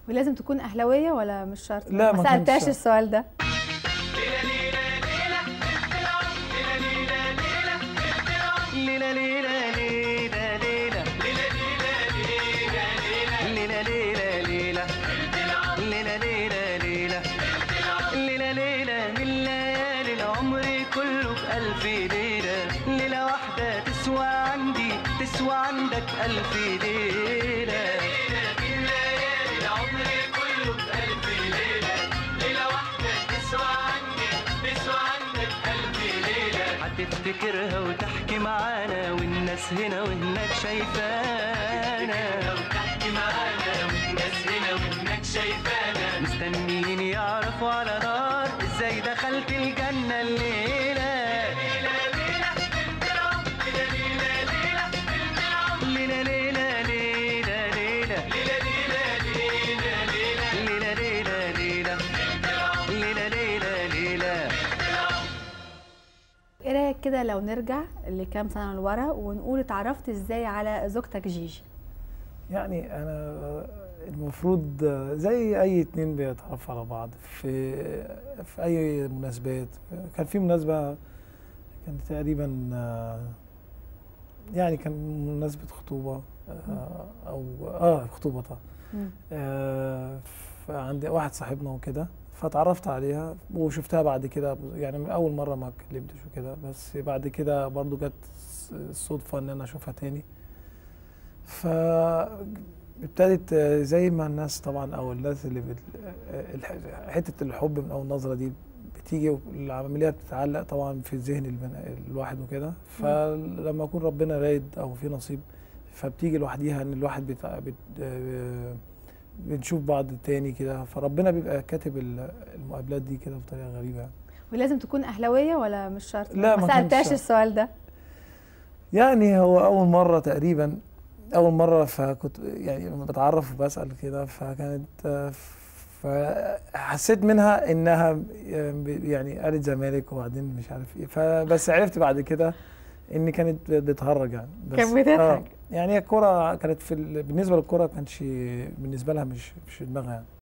ولازم تكون اهلاويه ولا مش شرط لا، ما ما كانش سالتهاش شرط. السؤال ده ليلى ليلى ليلى ليلى ليلى ليلى ليلى ليلى ليلى ليلى ليلى ليلى من ليالي العمر كله بألف ليلة ليلة واحدة تسوى عندي تسوى عندك ألف ليلة من ليالي العمر كله بألف ليلة ليلة واحدة تسوى عندي تسوى عندك ألف ليلة هتفتكرها وتحكي معانا والناس هنا وهناك شايفانا وتحكي معانا والناس هنا وهناك شايفانا مستنيين يعرفوا على نار ازاي دخلت الجنة الليلة ليلة ليلة ليلة ليلة ليلة ليلة ليلة ليلة ليلة ليلة ليلة ايه رايك كده لو نرجع لكام سنه لورا ونقول اتعرفت ازاي على زوجتك جيجي يعني انا المفروض زي اي اتنين بيتعرفوا على بعض في في اي مناسبات كان في مناسبة كان تقريبا آه، يعني كان مناسبة خطوبة آه، او اه خطوبة طبعا مم. آه، فعند واحد صاحبنا وكده فتعرفت عليها وشفتها بعد كده يعني من اول مره ما اتكلمتش وكده بس بعد كده برضو جت الصدفه ان انا اشوفها تاني ف ابتدت آه، زي ما الناس طبعا او الناس اللي بت... آه، الح- حته الحب من اول نظره دي بتيجي والعمليه بتتعلق طبعا في ذهن البن- الواحد وكده فلما يكون ربنا رايد او في نصيب فبتيجي لوحديها ان الواحد بت... بت... آه، بنشوف بعض تاني كده فربنا بيبقى كاتب ال- المقابلات دي كده بطريقه غريبه يعني. ولازم تكون اهلاويه ولا مش شرط لا، ما ما كانش سالتهاش شرط. السؤال ده يعني هو اول مره تقريبا اول مره فكنت يعني لما بتعرف وبسال كده فكانت آه، فحسيت منها انها يعني قالت زمالك وبعدين مش عارف ايه فبس عرفت بعد كده ان كانت بتهرج يعني بس كانت بتضحك. آه، يعني الكرة كانت في ال- بالنسبه للكرة كانش بالنسبه لها مش مش في دماغها يعني